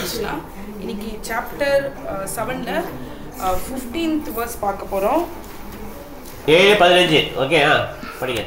ஆரம்பிச்சிடலாம் இன்னைக்கு சாப்டர் செவனில் ஃபிஃப்டீன்த் வேர்ஸ் பார்க்க போகிறோம் ஏழு பதினஞ்சு ஓகே ஆ படிங்க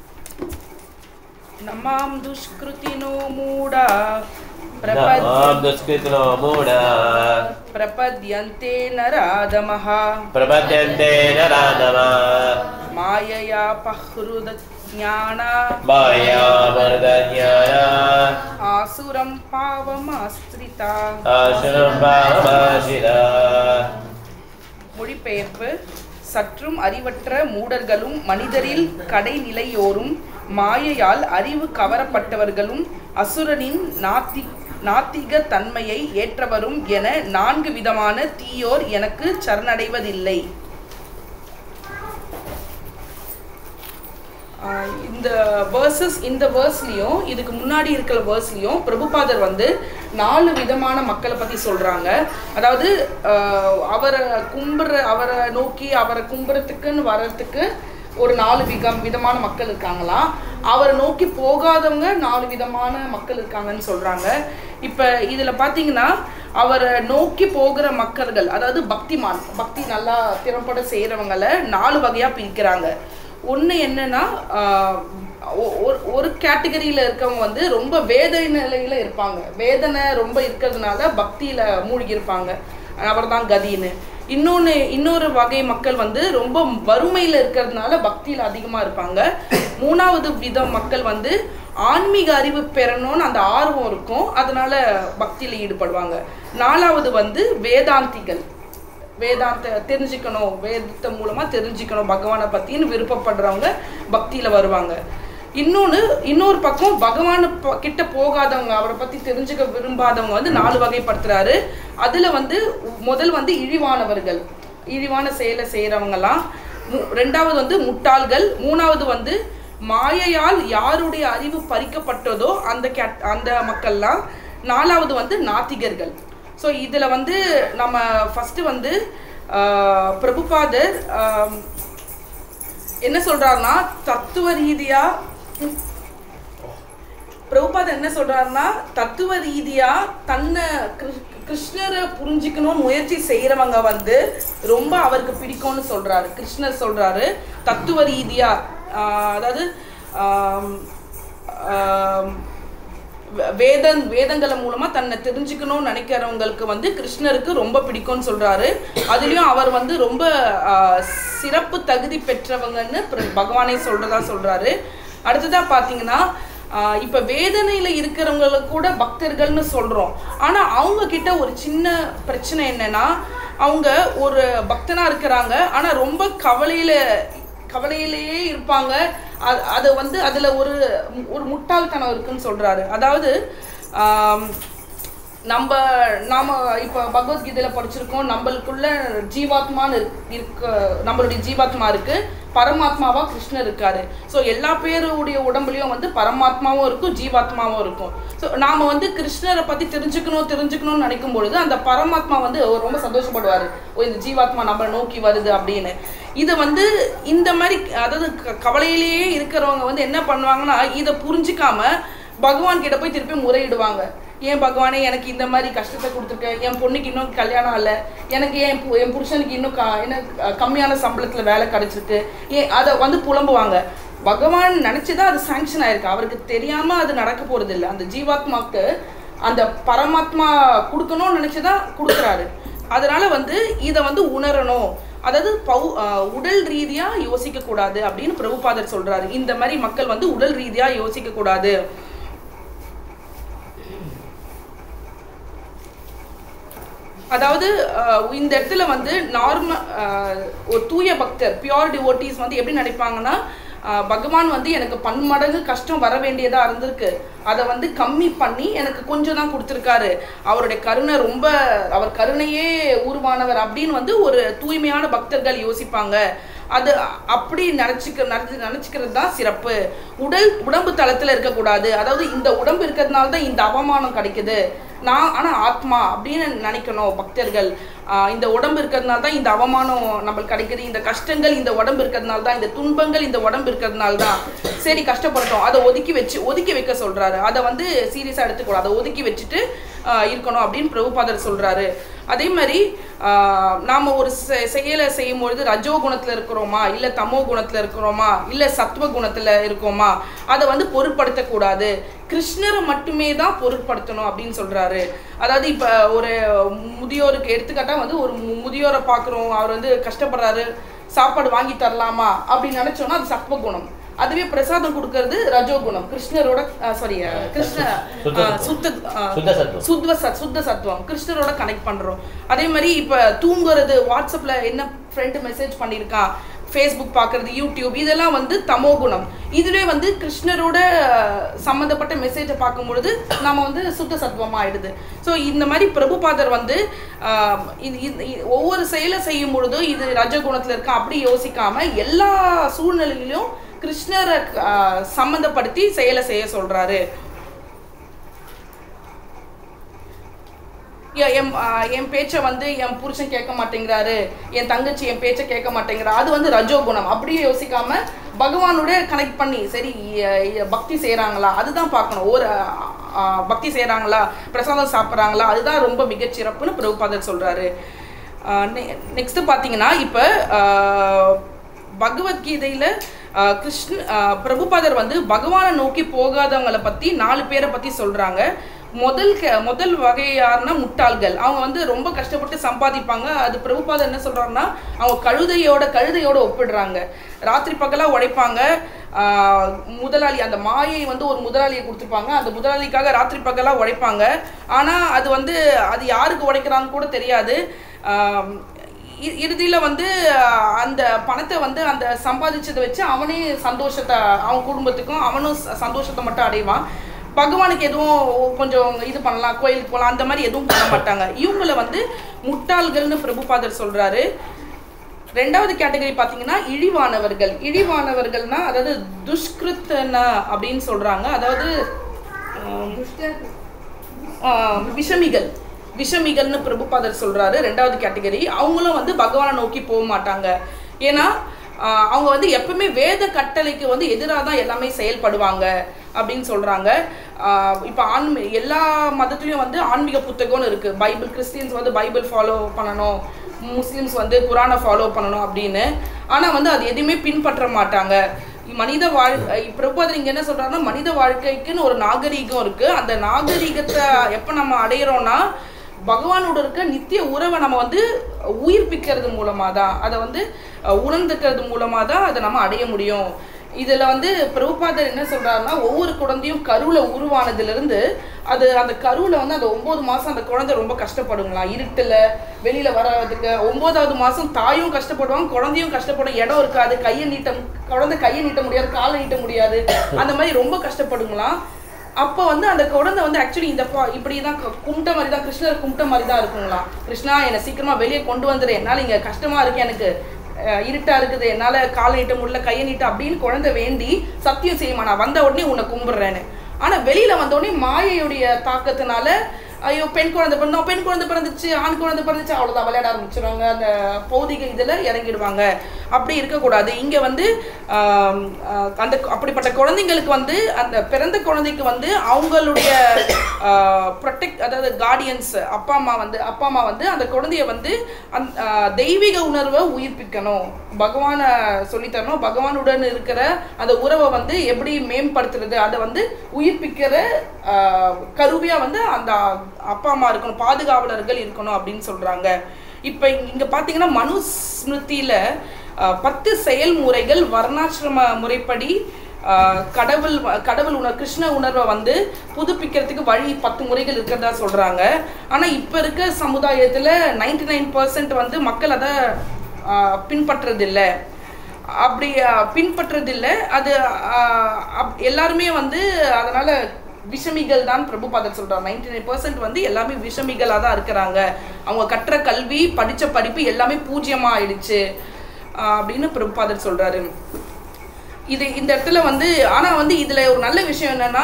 நமாம் துஷ்கிருதினோ மூடா பிரபத் ஆம் துஷ்கிருத்தினோ மூட பிரபத்யந்தே நராதமः பிரபத்யந்தே நராதம மாயயா பஹ்ருத ஞானா மாயாமர்தன்யாய ஆசுரம் பாவமாஸ்திரிதா ஆசுரம் பாவமாசிரா மொழிபெயர்ப்பு சற்றும் அறிவற்ற மூடர்களும் மனிதரில் கடைநிலையோரும் மாயையால் அறிவு கவரப்பட்டவர்களும் அசுரனின் நாத்தி நாத்திக தன்மையை ஏற்றவரும் என நான்கு விதமான தீயோர் எனக்கு சரணடைவதில்லை ஆஹ் இந்த வேர்சஸ் இந்த வேர்ஸ்லையும் இதுக்கு முன்னாடி இருக்கிற வேர்ஸ்லையும் பிரபுபாதர் வந்து நாலு விதமான மக்களை பற்றி சொல்கிறாங்க அதாவது ஆஹ் அவரை கும்புற அவரை நோக்கி அவரை கும்புறதுக்குன்னு வர்றதுக்கு ஒரு நாலு விகம் விதமான மக்கள் இருக்காங்களாம் அவரை நோக்கி போகாதவங்க நாலு விதமான மக்கள் இருக்காங்கன்னு சொல்கிறாங்க இப்போ இதில் பார்த்தீங்கன்னா அவரை நோக்கி போகிற மக்கள்கள் அதாவது பக்திமான் பக்தி நல்லா திறம்பட செய்கிறவங்களை நாலு வகையாக பிரிக்கிறாங்க ஒன்று என்னன்னா ஆஹ் ஒ- ஒரு- ஒரு கேட்டகரியில் இருக்கவங்க வந்து ரொம்ப வேதனை நிலையில இருப்பாங்க வேதனை ரொம்ப இருக்கிறதுனால பக்தியில மூழ்கி இருப்பாங்க அவர் தான் கதின்னு இன்னொன்று இன்னொரு வகை மக்கள் வந்து ரொம்ப வறுமையில் இருக்கிறதுனால பக்தியில் அதிகமாக இருப்பாங்க மூணாவது விதம் மக்கள் வந்து ஆன்மீக அறிவு பெறணும்னு அந்த ஆர்வம் இருக்கும் அதனால பக்தியில் ஈடுபடுவாங்க நாலாவது வந்து வேதாந்திகள் வேதாந்த தெரிஞ்சுக்கணும் வேதத்தை மூலமா தெரிஞ்சுக்கணும் பகவானை பத்தின்னு விருப்பப்படுறவங்க பக்தியில வருவாங்க இன்னொன்று இன்னொரு பக்கம் பகவான் ப- கிட்ட போகாதவங்க அவரை பத்தி தெரிஞ்சுக்க விரும்பாதவங்க வந்து நாலு வகைப்படுத்துறாரு அதுல வந்து முதல் வந்து இழிவானவர்கள் இழிவான செயலை செய்யறவங்கலாம் மு- ரெண்டாவது வந்து முட்டாள்கள் மூணாவது வந்து மாயையால் யாருடைய அறிவு பறிக்கப்பட்டதோ அந்த கேட் அந்த மக்கள்லாம் நாலாவது வந்து நாத்திகர்கள் ஸோ இதில் வந்து நம்ம ஃபஸ்ட்டு வந்து ஆஹ், பிரபுபாதர் ஆம், என்ன சொல்றாருன்னா தத்துவ ரீதியா பிரபுபாதர் என்ன சொல்றாருன்னா தத்துவ ரீதியா தன்னை கிருஷ்- கிருஷ்ணரை புரிஞ்சுக்கணும்னு முயற்சி செய்யறவங்க வந்து ரொம்ப அவருக்கு பிடிக்கும்னு சொல்றாரு கிருஷ்ணர் சொல்றாரு தத்துவ ரீதியா ஆஹ், அதாவது ஆம், ஆம், வே- வேதன் வேதங்களை மூலமா தன்னை தெரிஞ்சுக்கணும்னு நினைக்கிறவங்களுக்கு வந்து கிருஷ்ணருக்கு ரொம்ப பிடிக்கும்னு சொல்றாரு அதுலயும் அவர் வந்து ரொம்ப ஆஹ், சிறப்பு தகுதி பெற்றவங்கன்னு பிர- பகவானே சொல்றதா சொல்றாரு அடுத்ததா பாத்தீங்கன்னா ஆஹ், இப்ப வேதனையில இருக்கிறவங்களுக்கு கூட பக்தர்கள்னு சொல்றோம் ஆனா அவங்க கிட்ட ஒரு சின்ன பிரச்சனை என்னன்னா அவங்க ஒரு பக்தனா இருக்கிறாங்க ஆனா ரொம்ப கவலையில கவலையிலேயே இருப்பாங்க அது அது வந்து அதில் ஒரு ஒரு முட்டாள்தனம் இருக்குன்னு சொல்கிறாரு அதாவது ஆம், நம்ம நாம இப்போ பகவத்கீதையில் படிச்சிருக்கோம் நம்மளுக்குள்ள ஜீவாத்மான்னு இருக்- இருக்க நம்மளுடைய ஜீவாத்மா இருக்கு பரமாத்மாவா கிருஷ்ணர் இருக்காரு ஸோ எல்லா பேருடைய உடம்புலையும் வந்து பரமாத்மாவும் இருக்கும் ஜீவாத்மாவும் இருக்கும் ஸோ நாம வந்து கிருஷ்ணரை பத்தி தெரிஞ்சுக்கணும் தெரிஞ்சுக்கணும்னு நினைக்கும் பொழுது அந்த பரமாத்மா வந்து அவர் ரொம்ப சந்தோஷப்படுவாரு ஓ இந்த ஜீவாத்மா நம்மளை நோக்கி வருது அப்படின்னு இது வந்து இந்த மாதிரி அதாவது க- கவலையிலேயே இருக்கிறவங்க வந்து என்ன பண்ணுவாங்கன்னா இதை புரிஞ்சுக்காம பகவான் கிட்ட போய் திருப்பி முறையிடுவாங்க ஏன் பகவானே எனக்கு இந்த மாதிரி கஷ்டத்தை கொடுத்துருக்க என் பொண்ணுக்கு இன்னும் கல்யாணம் ஆகல எனக்கு ஏன் பு- என் புருஷனுக்கு இன்னும் க என்ன அஹ், கம்மியான சம்பளத்தில் வேலை கிடைச்சிருக்கு ஏன் அதை வந்து புலம்புவாங்க பகவான் நினச்சிதான் அது சாங்ஷன் ஆயிருக்கு அவருக்கு தெரியாம அது நடக்க போறது இல்லை அந்த ஜீவாத்மாக்கு அந்த பரமாத்மா கொடுக்கணும்னு நினைச்சுதான் கொடுக்குறாரு அதனால வந்து இதை வந்து உணரணும் அதாவது பௌ அஹ், உடல் ரீதியா யோசிக்க கூடாது அப்படின்னு பிரபுபாதர் சொல்றாரு இந்த மாதிரி மக்கள் வந்து உடல் ரீதியா யோசிக்க கூடாது அதாவது அஹ், இந்த இடத்துல வந்து நார்மல் ஒரு தூய பக்தர் பியோர் டிவோட்டீஸ் வந்து எப்படி நினைப்பாங்கன்னா அஹ், பகவான் வந்து எனக்கு பன்மடங்கு கஷ்டம் வர வேண்டியதா இருந்திருக்கு அதை வந்து கம்மி பண்ணி எனக்கு கொஞ்சம் தான் கொடுத்துருக்காரு அவருடைய கருணை ரொம்ப அவர் கருணையே உருவானவர் அப்படின்னு வந்து ஒரு தூய்மையான பக்தர்கள் யோசிப்பாங்க அது அப்படி நினச்சிக்க நினச்சி நினச்சிக்கிறது தான் சிறப்பு உடல் உடம்பு தளத்தில் இருக்கக்கூடாது அதாவது இந்த உடம்பு இருக்கிறதுனால தான் இந்த அவமானம் கிடைக்குது நான் ஆனால் ஆத்மா அப்படின்னு நினைக்கணும் பக்தர்கள் ஆஹ் இந்த உடம்பு இருக்கிறதுனால தான் இந்த அவமானம் நம்மளுக்கு கிடைக்குது இந்த கஷ்டங்கள் இந்த உடம்பு இருக்கிறதுனால தான் இந்த துன்பங்கள் இந்த உடம்பு இருக்கிறதுனால தான் சரி கஷ்டப்பட்டோம் அதை ஒதுக்கி வச்சு ஒதுக்கி வைக்க சொல்றாரு அதை வந்து சீரியஸாக எடுத்துக்கூடாது அதை ஒதுக்கி வச்சுட்டு ஆஹ் இருக்கணும் அப்படின்னு பிரபுபாதர் சொல்றாரு அதே மாதிரி ஆஹ் நாம ஒரு செ- செயலை செய்யும் பொழுது ரஜோ குணத்துல இருக்கிறோமா இல்ல தமோ குணத்துல இருக்கிறோமா இல்ல சத்துவ குணத்துல இருக்கோமா அதை வந்து பொருட்படுத்தக்கூடாது கிருஷ்ணரை மட்டுமே தான் பொருட்படுத்தணும் அப்படின்னு சொல்றாரு அதாவது இப்ப ஒரு முதியோருக்கு எடுத்துக்காட்டா வந்து ஒரு மு- முதியோரை பார்க்குறோம் அவர் வந்து கஷ்டப்படுறாரு சாப்பாடு வாங்கி தரலாமா அப்படின்னு நினைச்சோம்னா அது சத்துவ குணம் அதுவே பிரசாதம் கொடுக்கறது ரஜோகுணம் கிருஷ்ணரோட சாரி கிருஷ்ண சுத்த ஆஹ் சுத்த ஆஹ் சுத்த சத்துவம். சுத்வ சத் சுத்த சத்துவம் கிருஷ்ணரோட கனெக்ட் பண்றோம் அதே மாதிரி இப்ப தூங்குறது வாட்ஸ்அப்ல என்ன ஃப்ரெண்டு மெசேஜ் பண்ணியிருக்கான் ஃபேஸ்புக் பார்க்கறது யூடியூப் இதெல்லாம் வந்து தமோ குணம் இதுவே வந்து கிருஷ்ணரோட அஹ், சம்மந்தப்பட்ட மெசேஜை பார்க்கும் பொழுது நம்ம வந்து சுத்த சத்துவமா ஆயிடுது ஸோ இந்த மாதிரி பிரபுபாதர் வந்து ஆஹ், இது இது- இது- ஒவ்வொரு செயலை செய்யும் பொழுதும் இது ரஜகுணத்துல இருக்கா அப்படி யோசிக்காம எல்லா சூழ்நிலையிலும் கிருஷ்ணரை ஆஹ், சம்மந்தப்படுத்தி செயலை செய்ய சொல்றாரு எ- என் ஆ, என் பேச்சை வந்து என் புருஷன் கேட்க மாட்டேங்கிறாரு என் தங்கச்சி என் பேச்சை கேட்க மாட்டேங்கிறா அது வந்து ரஜோகுணம் அப்படியே யோசிக்காம பகவானோட கனெக்ட் பண்ணி சரி எ- எ- பக்தி செய்கிறாங்களா அதுதான் பார்க்கணும் ஒரு ஆ, பக்தி செய்கிறாங்களா பிரசாதம் சாப்பிட்றாங்களா அதுதான் ரொம்ப மிகச்சிறப்புன்னு பிரபுபாதர் சொல்கிறாரு நெக்ஸ்ட் பார்த்தீங்கன்னா இப்போ பகவத்கீதையில ஆஹ், கிருஷ்ண ஆஹ், பிரபுபாதர் வந்து பகவானை நோக்கி போகாதவங்களை பத்தி நாலு பேரை பத்தி சொல்றாங்க முதல் க- முதல் வகை யாருன்னா முட்டாள்கள் அவங்க வந்து ரொம்ப கஷ்டப்பட்டு சம்பாதிப்பாங்க அது பிரபுபாதர் என்ன சொல்றாருன்னா அவங்க கழுதையோட கழுதையோட ஒப்பிடுறாங்க ராத்திரி பகலா உழைப்பாங்க ஆஹ், முதலாளி அந்த மாயை வந்து ஒரு முதலாளியை கொடுத்துருப்பாங்க அந்த முதலாளிக்காக ராத்திரி பகலா உழைப்பாங்க ஆனா அது வந்து அது யாருக்கு உழைக்கிறான்னு கூட தெரியாது ஆஹ், இ- இறுதியில வந்து அஹ், அந்த பணத்தை வந்து அந்த சம்பாதிச்சதை வச்சு அவனே சந்தோஷத்தை அவன் குடும்பத்துக்கும் அவனும் ச- சந்தோஷத்தை மட்டும் அடைவான் பகவானுக்கு எதுவும் கொஞ்சம் இது பண்ணலாம் கோயிலுக்கு போகலாம் அந்த மாதிரி எதுவும் பண்ண மாட்டாங்க இவங்கள வந்து முட்டாள்கள்னு பிரபுபாதர் சொல்றாரு ரெண்டாவது கேட்டகரி பார்த்தீங்கன்னா இழிவானவர்கள் இழிவானவர்கள்னா அதாவது துஷ்கிருத்தன அப்படின்னு சொல்றாங்க அதாவது ஆம், ஆஹ் விஷமிகள் விஷமிகள்னு பிரபுபாதர் சொல்றாரு ரெண்டாவது கேட்டகரி அவங்களும் வந்து பகவானை நோக்கி போக மாட்டாங்க ஏன்னா ஆஹ் அவங்க வந்து எப்பவுமே வேத கட்டளைக்கு வந்து எதிராக தான் எல்லாமே செயல்படுவாங்க அப்படின்னு சொல்றாங்க ஆஹ் இப்போ ஆன்மீ எல்லா மதத்துலயும் வந்து ஆன்மீக புத்தகம்னு இருக்கு பைபிள் கிறிஸ்டியன்ஸ் வந்து பைபிள் ஃபாலோ பண்ணணும் முஸ்லிம்ஸ் வந்து குரானை ஃபாலோ பண்ணணும் அப்படின்னு ஆனா வந்து அது எதுவுமே பின்பற்ற மாட்டாங்க மனித வாழ் பிரபுபாதர் இங்க என்ன சொல்றாருன்னா மனித வாழ்க்கைக்குன்னு ஒரு நாகரீகம் இருக்கு அந்த நாகரீகத்தை எப்ப நம்ம அடையிறோம்னா பகவானோட இருக்க நித்திய உறவை நம்ம வந்து உயிர்ப்பிக்கிறது மூலமா தான் அதை வந்து அஹ், உணர்ந்துக்கிறது மூலமா தான் அதை நம்ம அடைய முடியும் இதுல வந்து பிரபுபாதர் என்ன சொல்றாருன்னா ஒவ்வொரு குழந்தையும் கருவுல உருவானதுல இருந்து அது அந்த கருவுல வந்து அந்த ஒன்பது மாசம் அந்த குழந்தை ரொம்ப கஷ்டப்படுங்களாம் இருட்டுல வெளியில வர்றதுக்கு ஒன்பதாவது மாசம் தாயும் கஷ்டப்படுவாங்க குழந்தையும் கஷ்டப்படும் இடம் இருக்காது கையை நீட்ட குழந்தை கையை நீட்ட முடியாது காலை நீட்ட முடியாது அந்த மாதிரி ரொம்ப கஷ்டப்படுங்களாம் அப்போ வந்து அந்த குழந்தை வந்து ஆக்சுவலி இந்த பா- இப்படி தான் கும்பிட்ட மாதிரி தான் கிருஷ்ணர் கும்பிட்ட மாதிரி தான் இருக்குங்களாம் கிருஷ்ணா என்னை சீக்கிரமா வெளியே கொண்டு வந்துரு என்னால் இங்கே கஷ்டமா இருக்கு எனக்கு அஹ், இருட்டா இருக்குது என்னால் காலை நீட்ட முடியல கையை நீட்ட அப்படின்னு குழந்தை வேண்டி சத்தியம் செய்யுமா நான் வந்த உடனே உன்னை கும்பிடுறேன்னு ஆனா வெளியில வந்த உடனே மாயையுடைய தாக்கத்தினால ஐயோ பெண் குழந்தை பிறந்தோம் பெண் குழந்தை பிறந்துச்சு ஆண் குழந்தை பிறந்துச்சு அவ்வளவுதான் விளையாட ஆரம்பிச்சிருவாங்க அந்த பௌதிக இதுல இறங்கிடுவாங்க அப்படி இருக்கக்கூடாது இங்க வந்து ஆம், ஆஹ், அந்த அப்படிப்பட்ட குழந்தைங்களுக்கு வந்து அந்த பிறந்த குழந்தைக்கு வந்து அவங்களுடைய ப்ரொடெக்ட் அதாவது கார்டியன்ஸ் அப்பா அம்மா வந்து அப்பா அம்மா வந்து அந்த குழந்தைய வந்து அந் ஆஹ், தெய்வீக உணர்வை உயிர்ப்பிக்கணும் பகவானை சொல்லித்தரணும் பகவானுடன் இருக்கிற அந்த உறவை வந்து எப்படி மேம்படுத்துறது அதை வந்து உயிர்ப்பிக்கிற ஆஹ், கருவியா வந்து அந்த அப்பா அம்மா இருக்கணும் பாதுகாவலர்கள் இருக்கணும் அப்படின்னு சொல்றாங்க இப்போ இங்க பாத்தீங்கன்னா மனுஸ்மிருதியில ஆஹ், பத்து செயல்முறைகள் வர்ணாசிரம முறைப்படி ஆஹ், கடவுள் வ- கடவுள் உணர் கிருஷ்ண உணர்வை வந்து புதுப்பிக்கிறதுக்கு வழி பத்து முறைகள் இருக்கிறதா சொல்றாங்க ஆனா இப்ப இருக்க சமுதாயத்துல 99% நைன் வந்து மக்கள் அதை பின்பற்றதில்லை அப்படி அஹ், பின்பற்றதில்லை அது அஹ், அப்- எல்லாருமே வந்து அதனால விஷமிகள் தான் பிரபுபாதர் சொல்றாரு நைன்டி நைன் வந்து எல்லாமே விஷமிகளா தான் இருக்கிறாங்க அவங்க கற்ற கல்வி படிச்ச படிப்பு எல்லாமே பூஜ்யமா ஆயிடுச்சு அஹ், அப்படின்னு பிரபுபாதர் சொல்றாரு இது இந்த இடத்துல வந்து ஆனா வந்து இதுல ஒரு நல்ல விஷயம் என்னன்னா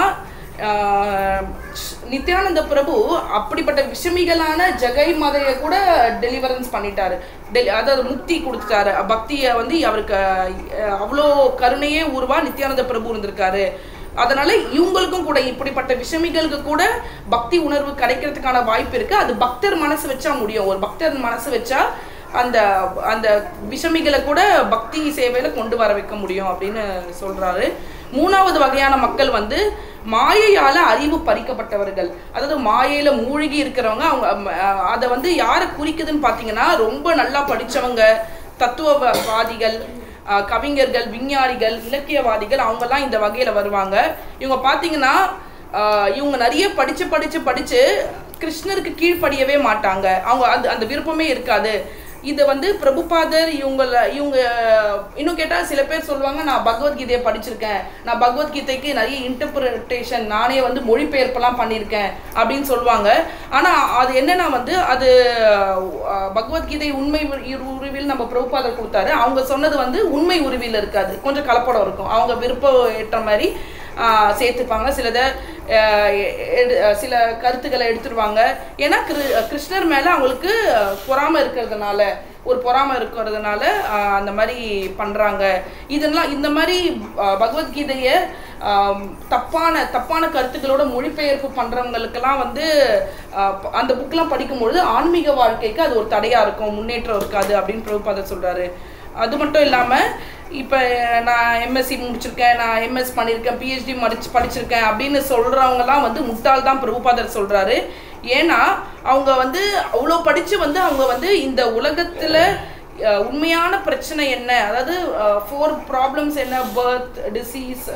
ஆஹ், நித்யானந்த பிரபு அப்படிப்பட்ட விஷமிகளான ஜெகை மதைய கூட டெலிவரன்ஸ் பண்ணிட்டாரு டெலி அதாவது முக்தி கொடுத்துட்டாரு பக்தியை வந்து அவருக்கு அஹ், அவ்வளோ கருணையே உருவா நித்யானந்த பிரபு இருந்திருக்காரு அதனால இவங்களுக்கும் கூட இப்படிப்பட்ட விஷமிகளுக்கு கூட பக்தி உணர்வு கிடைக்கிறதுக்கான வாய்ப்பு இருக்கு அது பக்தர் மனசு வச்சா முடியும் ஒரு பக்தர் மனசு வச்சா அந்த அந்த விஷமிகளை கூட பக்தி சேவையில கொண்டு வர வைக்க முடியும் அப்படின்னு சொல்றாரு மூணாவது வகையான மக்கள் வந்து மாயையால அறிவு பறிக்கப்பட்டவர்கள் அதாவது மாயையில மூழ்கி இருக்கிறவங்க அவங்க அஹ், அதை வந்து யாரை குறிக்குதுன்னு பாத்தீங்கன்னா ரொம்ப நல்லா படிச்சவங்க தத்துவவாதிகள் அஹ், கவிஞர்கள் விஞ்ஞானிகள் இலக்கியவாதிகள் அவங்கெல்லாம் இந்த வகையில வருவாங்க இவங்க பாத்தீங்கன்னா ஆஹ் இவங்க நிறைய படிச்சு படிச்சு படிச்சு கிருஷ்ணருக்கு கீழ்ப்படியவே மாட்டாங்க அவங்க அந்த அந்த விருப்பமே இருக்காது இதை வந்து பிரபுபாதர் இவங்கள இவங்க இன்னும் கேட்டால் சில பேர் சொல்லுவாங்க நான் பகவத்கீதையை படிச்சிருக்கேன் நான் பகவத்கீதைக்கு நிறைய இன்டர்பிரிட்டேஷன் நானே வந்து மொழிபெயர்ப்பெல்லாம் பண்ணியிருக்கேன் அப்படின்னு சொல்லுவாங்க ஆனால் அது என்னன்னா வந்து அது ஆஹ், பகவத்கீதை உண்மை உரு- உருவில் நம்ம பிரபுபாதர் கொடுத்தாரு அவங்க சொன்னது வந்து உண்மை உருவில் இருக்காது கொஞ்சம் கலப்படம் இருக்கும் அவங்க விருப்பம் ஏற்ற மாதிரி ஆஹ் சேர்த்துப்பாங்க சிலதை ஆஹ் எ- எடு- சில கருத்துக்களை எடுத்துருவாங்க ஏன்னா கிரு- கிருஷ்ணர் மேல அவங்களுக்கு பொறாமை இருக்கிறதுனால ஒரு பொறாமை இருக்கிறதுனால ஆஹ் அந்த மாதிரி பண்றாங்க இதெல்லாம் இந்த மாதிரி ஆஹ் பகவத்கீதையை ஆம், தப்பான தப்பான கருத்துக்களோட மொழிபெயர்ப்பு பண்றவங்களுக்கெல்லாம் வந்து ஆஹ் ப- அந்த புக்கெல்லாம் படிக்கும்பொழுது ஆன்மீக வாழ்க்கைக்கு அது ஒரு தடையா இருக்கும் முன்னேற்றம் இருக்காது அப்படின்னு பிரபுபாதர் சொல்றாரு அது மட்டும் இல்லாமல் இப்போ நான் எம்எஸ்சி முடிச்சிருக்கேன் நான் எம்எஸ் பண்ணியிருக்கேன் பிஹெச்டி படிச்சு படிச்சிருக்கேன் அப்படின்னு சொல்கிறவங்கலாம் வந்து முட்டாள் தான் பிரபுபாதர் சொல்கிறாரு ஏன்னா அவங்க வந்து அவ்வளோ படித்து வந்து அவங்க வந்து இந்த உலகத்தில் உண்மையான பிரச்சனை என்ன அதாவது ஃபோர் ப்ராப்ளம்ஸ் என்ன birth disease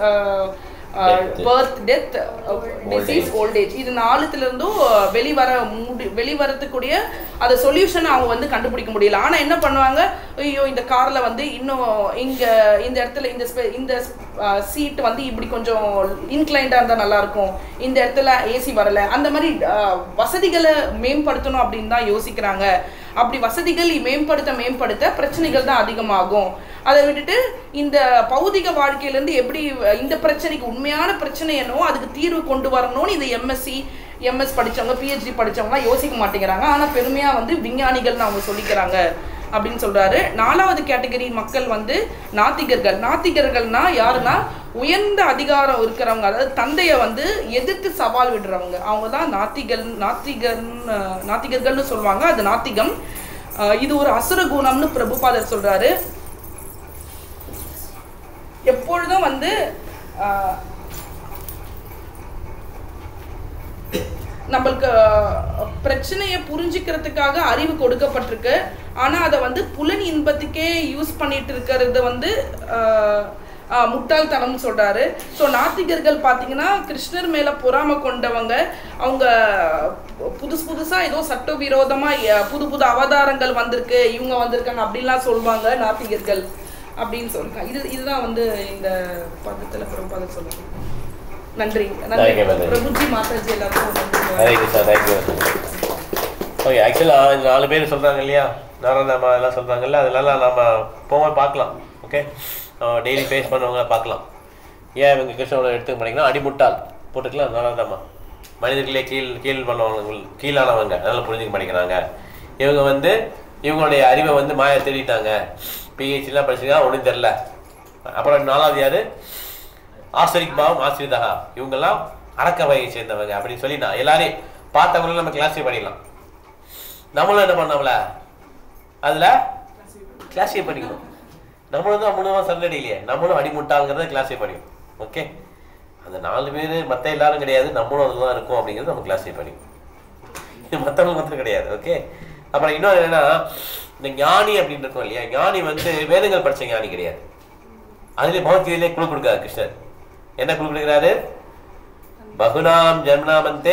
Death. Birth death disease old age இது நாலுத்துல இருந்தும் வெளிவர முடி வெளிவரத்துக்கூடிய அந்த சொல்யூஷன் அவங்க வந்து கண்டுபிடிக்க முடியல ஆனா என்ன பண்ணுவாங்க ஐயோ இந்த கார்ல வந்து இன்னும் இங்க இந்த இடத்துல இந்த spe- இந்த சீட் வந்து இப்படி கொஞ்சம் இன்க்ளைண்டா இருந்தா நல்லா இருக்கும் இந்த இடத்துல ஏசி வரல அந்த மாதிரி அஹ், வசதிகளை மேம்படுத்தணும் அப்படின்னு தான் யோசிக்கிறாங்க அப்படி வசதிகள் மேம்படுத்த மேம்படுத்த பிரச்சனைகள் தான் அதிகமாகும் அதை விட்டுட்டு இந்த பௌதிக வாழ்க்கையிலேருந்து எப்படி இந்த பிரச்சனைக்கு உண்மையான பிரச்சனை என்னவோ அதுக்கு தீர்வு கொண்டு வரணும்னு இந்த எம்எஸ்சி எம்எஸ் படிச்சவங்க பிஹெச்டி படிச்சவங்கலாம் யோசிக்க மாட்டேங்கிறாங்க ஆனால் பெருமையாக வந்து விஞ்ஞானிகள்னு அவங்க சொல்லிக்கிறாங்க அப்படின்னு சொல்றாரு நாலாவது கேட்டகரி மக்கள் வந்து நாத்திகர்கள் நாத்திகர்கள்னா யாருன்னா உயர்ந்த அதிகாரம் இருக்கிறவங்க அதாவது தந்தையை வந்து எதிர்த்து சவால் விடுறவங்க அவங்க தான் நாத்திகர் நாத்திகர் நாத்திகர்கள்னு சொல்லுவாங்க அது நாத்திகம் அஹ் இது ஒரு அசுர குணம்னு பிரபுபாதர் சொல்றாரு எப்பொழுதும் வந்து ஆஹ், நம்மளுக்கு ஆஹ், பிரச்சனையை புரிஞ்சுக்கிறதுக்காக அறிவு கொடுக்கப்பட்டிருக்கு ஆனா அதை வந்து புலன் இன்பத்துக்கே யூஸ் பண்ணிட்டு இருக்கிறது வந்து ஆஹ், ஆஹ், முட்டாள்தனம்னு சொல்றாரு ஸோ நாத்திகர்கள் பார்த்தீங்கன்னா கிருஷ்ணர் மேல பொறாமை கொண்டவங்க அவங்க புதுசு புதுசா ஏதோ சட்டவிரோதமா அஹ், புது புது அவதாரங்கள் வந்திருக்கு இவங்க வந்திருக்காங்க அப்படின்லாம் சொல்லுவாங்க நாத்திகர்கள் அப்படின்னு சொல்லிருக்காங்க இது இதுதான் வந்து இந்த பக்கத்துல பிரபுபாதர் சொல்லுங்க நன்றி நன்றி Thank you, Mother. Prabhuji Mataji எல்லாருக்கும் நன்றி ஹரே கிருஷ்ணா தேங்க்யூ ஓகே ஆக்சுவலாக இந்த நாலு பேர் சொல்கிறாங்க இல்லையா நாராயணமா எல்லாம் சொல்கிறாங்கல்ல அதனால நம்ம போக பார்க்கலாம் ஓகே டெய்லி ஃபேஸ் பண்ணவங்கள பார்க்கலாம் ஏன் இவங்க கிருஷ்ணனோட எடுத்துக்க மாட்டீங்கன்னா அடிமுட்டாள் போட்டுக்கலாம் நாராயணமா மனிதர்களே கீழ் கீழ் பண்ணவங்க கீழானவங்க அதனால புரிஞ்சுக்க மாட்டேங்கிறாங்க இவங்க வந்து இவங்களுடைய அறிவை வந்து மாயா தேடிட்டாங்க பிஹெச்டிலாம் படிச்சிருக்கா ஒன்றும் தெரில அப்புறம் நாலாவது யாரு ஆசிரிக் பாவம் ஆசிரிதா இவங்கெல்லாம் அடக்க வகையை சேர்ந்தவங்க அப்படின்னு சொல்லி நான் எல்லாரையும் பார்த்தவங்களும் நம்ம கிளாஸிஃபை பண்ணிடலாம் நம்மளும் என்ன பண்ணோம்ல அதுல கிளாஸிஃபை பண்ணிக்கணும் நம்மளும் தான் முழுவதும் சரணடி இல்லையே நம்மளும் அடிமுட்டாங்கிறத கிளாஸிஃபை பண்ணிக்கணும் ஓகே அந்த நாலு பேர் மற்ற எல்லாரும் கிடையாது நம்மளும் அதில் தான் இருக்கும் அப்படிங்கிறது நம்ம கிளாஸிஃபை பண்ணிக்கணும் இது மற்றவங்க மட்டும் கிடையாது ஓகே அப்புறம் இன்னொரு என்னன்னா இந்த ஞானி அப்படின்னு இருக்கோம் இல்லையா ஞானி வந்து வேதங்கள் படிச்ச ஞானி கிடையாது அதுல பகவத்கீதையிலே குழு கொடுக்காரு கிருஷ்ணர் என்ன குழு கொடுக்குறாரு பகுனாம் ஜன்மனாமந்தே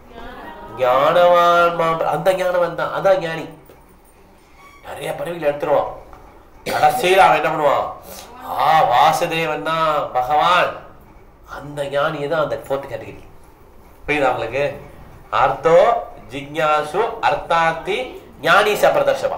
ஞானவான் மாம் அந்த ஞானவன் தான் அதான் ஞானி நிறைய பதவிகள் எடுத்துருவான் கடைசியில் அவன் என்ன பண்ணுவான் ஆ வாசுதேவன் தான் பகவான் அந்த ஞானியை தான் அந்த ஃபோர்த் கேட்டகரி புரியுதா உங்களுக்கு அர்த்தோ ஜிக்ஞாசு அர்த்தார்த்தி ஞானி சப்ரதர்ஷபா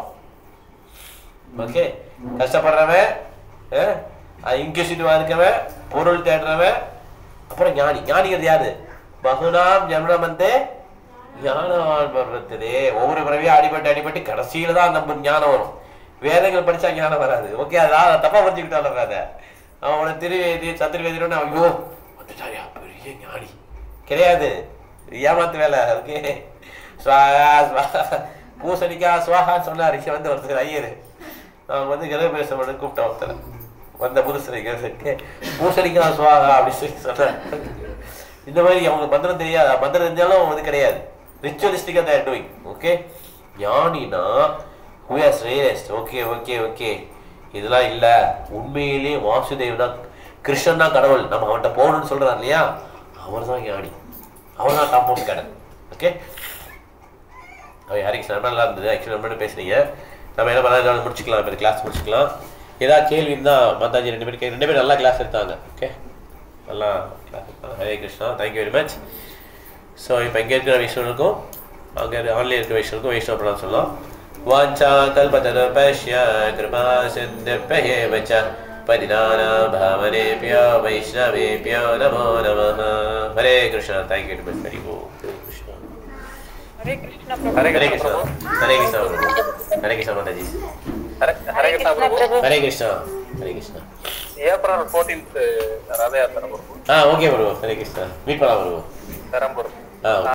ஓகே கஷ்டப்படுறவன் இன்கசிட்டிவா இருக்கவன் பொருள் தேடுறவன் அப்புறம் ஞானி ஞானிங்கிறது யாரு பகுனாம் ஜன்மந்தே ஞானவான் பர்வத்ததே ஒவ்வொரு பிறவியும் அடிபட்டு அடிபட்டு கடைசியில தான் நம்ம ஞானம் வரும் வேதங்கள் படிச்சா ஞானம் வராது ஓகே அதான் தப்பா புரிஞ்சுக்கிட்டாலும் அதை அவனை திருவேதி சத்துருவேதினு ஐயோ வந்துட்டாரியா பெரிய ஞானி கிடையாது ஏமாத்து வேலை ஓகே ஸ்வாகா ஸ்வாகா பூசணிக்கா ஸ்வாகான்னு சொன்னார் இங்க வந்து ஒருத்தர் ஐயர் நான் வந்து கிரக பேச மட்டும் கூப்பிட்டேன் ஒருத்தர் வந்த புதுசு பூசணிக்கா ஸ்வாகா அப்படின்னு சொல்லி சொன்னார் இந்த மாதிரி அவங்க மந்திரம் தெரியாது மந்திரம் தெரிஞ்சாலும் அவங்க வந்து கிடையாது ரிச்சுவலிஸ்டிக்காக தான் டூயிங் ஓகே ஞானினா who has realist okay okay okay இதெல்லாம் இல்லை உண்மையிலேயே வாசுதேவ் தான் கிருஷ்ணன் தான் கடவுள் நம்ம அவன்கிட்ட போகணும்னு சொல்றான் இல்லையா அவர் தான் ஞானி அவர் தான் டாப் ஆஃப் கடல் ஓகே அவன் ஹரிக்கு ரொம்ப நல்லா இருந்தது ஆக்சுவலி நம்ம பேசுனீங்க நம்ம என்ன பண்ணலாம் இதோட முடிச்சுக்கலாம் இப்போ கிளாஸ் முடிச்சுக்கலாம் ஏதாவது கேள்வி இருந்தால் மாதாஜி ரெண்டு பேரும் கே- ரெண்டு பேரும் நல்லா கிளாஸ் எடுத்தாங்க ஓகே நல்லா கிளாஸ் எடுத்தாங்க Hare Krishna thank you very much so இப்போ இங்கே இருக்கிற வைஷ்ணவனுக்கும் அங்கே ஆன்லைன் இருக்கிற வைஷ்ணவனுக்கும் வைஷ்ணவ பிரணாம் சொல்லலாம் வாஞ்சா கல்பதருபஷ்ய கிருபா சித்திப்பேவ ச परिदाना भावनेभ्यो वैष्णवेभ्यो नमो नमः Hare Krishna thank you very much Hare Krishna Hare Krishna प्रभु हरे कृष्ण हरे कृष्ण प्रभु हरे कृष्ण माता जी हरे हरे कृष्ण प्रभु हरे कृष्ण हरे कृष्ण ஏப்ரல் ஃபோர்டீன்த் ரத யாத்திரை பிரபு ஆ ஓகே பிரபு ஹரே கிருஷ்ணா மீட் பண்ணலாம் பிரபு பெரம்பூர் ஆ